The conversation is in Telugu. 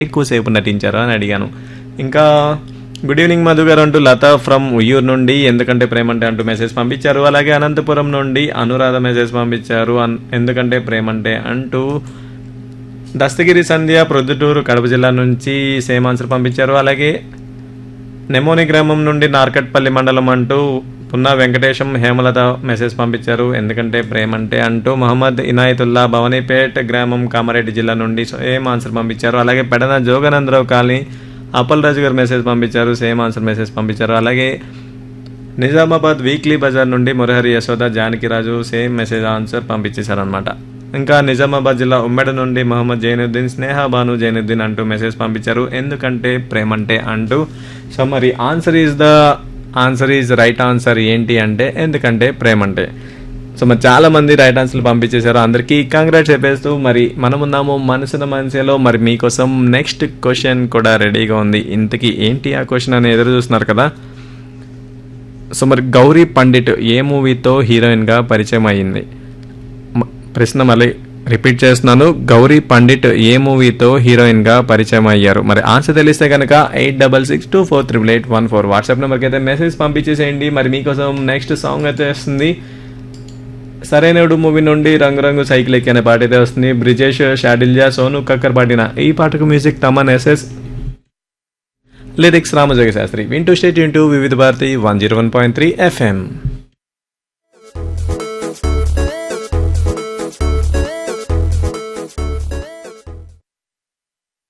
ఎక్కువసేపు నటించారు అని అడిగాను ఇంకా గుడ్ ఈవినింగ్ మధు గారు అంటూ లత ఫ్రమ్ ఉయ్యూరు నుండి ఎందుకంటే ప్రేమంటే అంటూ మెసేజ్ పంపించారు అలాగే అనంతపురం నుండి అనురాధ మెసేజ్ పంపించారు అన్- ఎందుకంటే ప్రేమంటే అంటూ దస్తగిరి సంధ్య ప్రొద్దుటూరు కడప జిల్లా నుంచి సేమ్ ఆన్సర్ పంపించారు అలాగే నెమోని గ్రామం నుండి నార్కట్పల్లి మండలం అంటూ పున్నా వెంకటేశం హేమలత మెసేజ్ పంపించారు ఎందుకంటే ప్రేమంటే అంటూ మహమ్మద్ ఇనాయతుల్లా భవనీపేట్ గ్రామం కామారెడ్డి జిల్లా నుండి సేమ్ ఆన్సర్ పంపించారు అలాగే పెడన జోగనందరావు కాలనీ అప్పల్ రాజు గారు మెసేజ్ పంపించారు సేమ్ ఆన్సర్ మెసేజ్ పంపించారు అలాగే నిజామాబాద్ వీక్లీ బజార్ నుండి Murahari Yashoda Janakiraju same message answer పంపించేశారనమాట ఇంకా నిజామాబాద్ జిల్లా ఉమ్మెడ నుండి మహమ్మద్ జైనుద్దీన్ స్నేహ బాను జైనుద్దీన్ అంటూ మెసేజ్ పంపించారు ఎందుకంటే ప్రేమంటే అంటూ సో మరి answer is the answer is right answer ఏంటి అంటే ఎందుకంటే ప్రేమంటే సో మరి చాలా మంది రైట్ ఆన్సర్లు పంపించేశారు అందరికీ కంగ్రాట్స్ చెప్పేస్తూ మరి మనమున్నాము మనసున మనసులో మరి మీకోసం నెక్స్ట్ క్వశ్చన్ కూడా రెడీగా ఉంది ఇంతకీ ఏంటి ఆ క్వశ్చన్ అని ఎదురు చూస్తున్నారు కదా సో మరి గౌరీ పండిట్ ఏ మూవీతో హీరోయిన్గా పరిచయం అయ్యింది మ- ప్రశ్న మళ్ళీ రిపీట్ చేస్తున్నాను గౌరీ పండిట్ ఏ మూవీతో హీరోయిన్గా పరిచయం అయ్యారు మరి ఆన్సర్ తెలిస్తే కనుక eight double six two four triple eight one four WhatsApp నెంబర్కి అయితే మెసేజ్ పంపించేసేయండి మరి మీకోసం నెక్స్ట్ సాంగ్ అయితే వస్తుంది సరైనడు మూవీ నుండి రంగురంగు సైకిల్ ఎక్కి అనే పాట అయితే వస్తుంది బ్రిజేష్ షాడిల్జా సోను కక్కర్ పాడిన ఈ పాటకు music Thaman S S lyrics Ramajogi Sastry వింటూ stay tuned to Vividh Bharati one zero one point three FM